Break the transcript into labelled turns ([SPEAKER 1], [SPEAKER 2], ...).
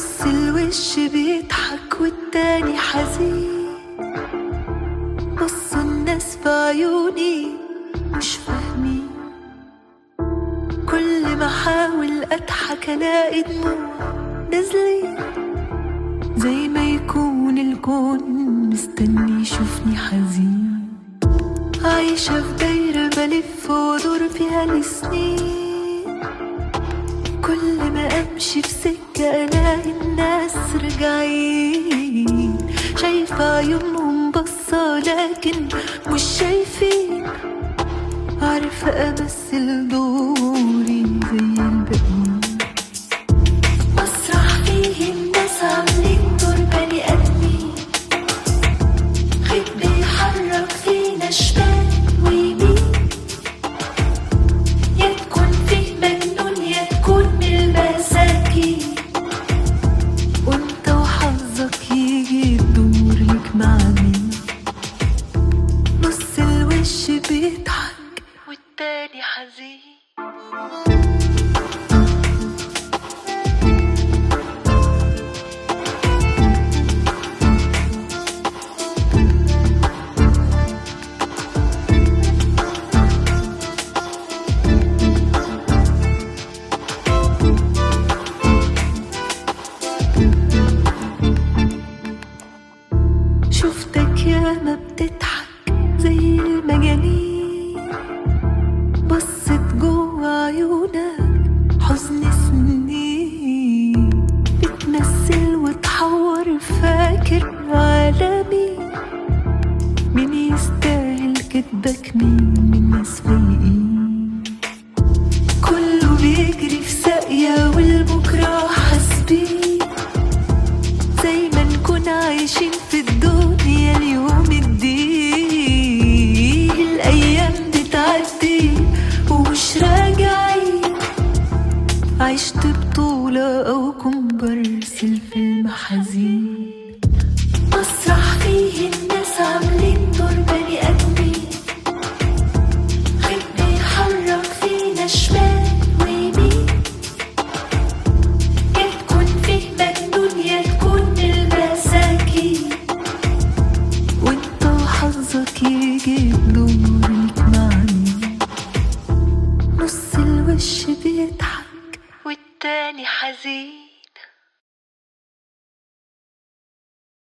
[SPEAKER 1] نص الوش بيضحك والتاني حزين بصوا الناس في عيوني مش فاهمين كل ما احاول اضحك الاقي دموع نازلين زي ما يكون الكون مستني يشوفني حزين عايشة في دايرة بلف وادور فيها لسنين كل ما امشي في سكة الاقي الناس راجعين شايفة عيونهم بصة لكن مش شايفين عارفة امثل دوري زي الباقيين مسرح فيه الناس عاملين دور بني ادمين خيط بيحرك فينا شمال ويمين يا تكون فيه مجنون يا تكون من المساكين وانت وحظك يجي الدور لك مع مين نص الوش بيضحك والتاني حزين شفتك ياما بتضحك زي المجانين بصت جوا عيونك حزن سنين بتمثل وتحور فاكر عالمي مين يستاهل كدبك مين من ناس فايقين كله بيجري في ساقية والبكرة حاسبين زي ما نكون عايشين في الدنيا اليوم الدين الأيام بتعدي ومش راجعين عشت بطولة أو كومبارس الفيلم حزين